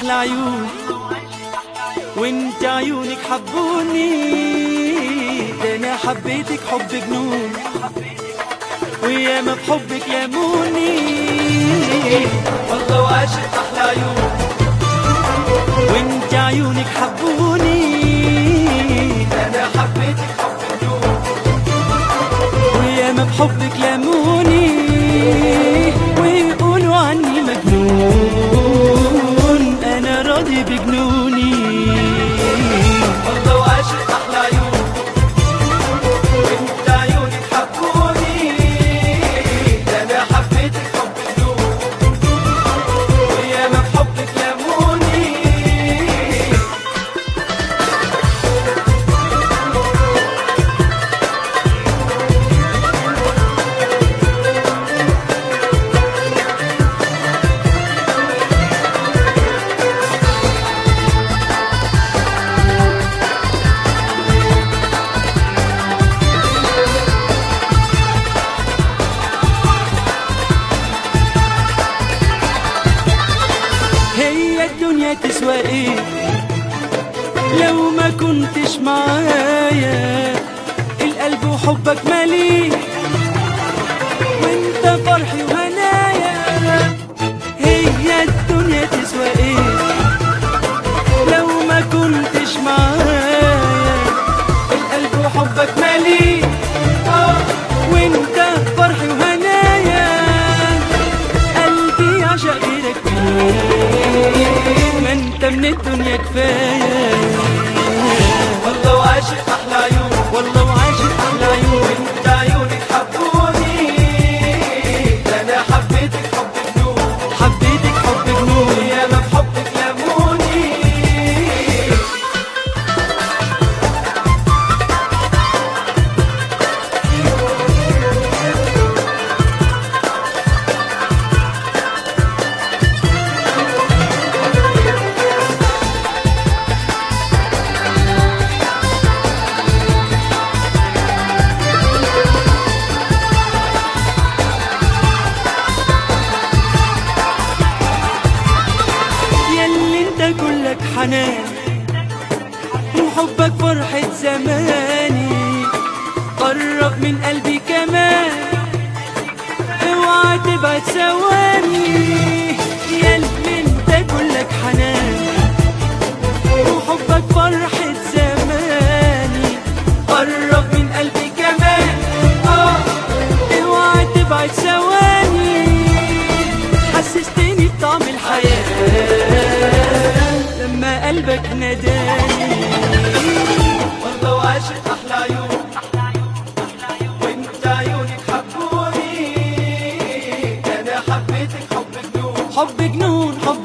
احلى عيون وانت عيونك حبوني ده انا حبيتك حب جنون وياما بحبك لاموني والله وعاشق احلى عيون وانت عيونك حبوني انا حبيتك حب النور وياما بحبك لاموني ويقولوا عني مجنون انا راضي بجنوني والله وعاشق احلى عيون وانت عيونك حبوني انا حبيتك حب النور وياما بحبك لاموني هي الدنيا تسوى ايه لو ما كنتش معايا القلب وحبك مالي وانت فرحي وهنايا هي الدنيا تسوى ايه لو ما كنتش معايا القلب وحبك مالي آه، وانت فرحي وهنايا قلبي عشق غيرك فين ما انت من الدنيا كفايه والله وعاشق احلى عيون والله وعاشق احلى عيون وانت عيونك حبوني انا حبيتك حب النور حبيتك حب جنون ياما بحبك لاموني ياللي انت كلك حنان وحبك فرحة زماني قرب من قلبي كمان اوعى تبعد ثواني ياللي انت كلك حنان وحبك فرحة زماني قرب من قلبي كمان اه اوعى تبعد ثواني حسستني بطعم الحياة لما قلبك ناداني والله وعاشق احلى عيون وانت عيونك حبوني انا حبيتك حب النور حب جنون حب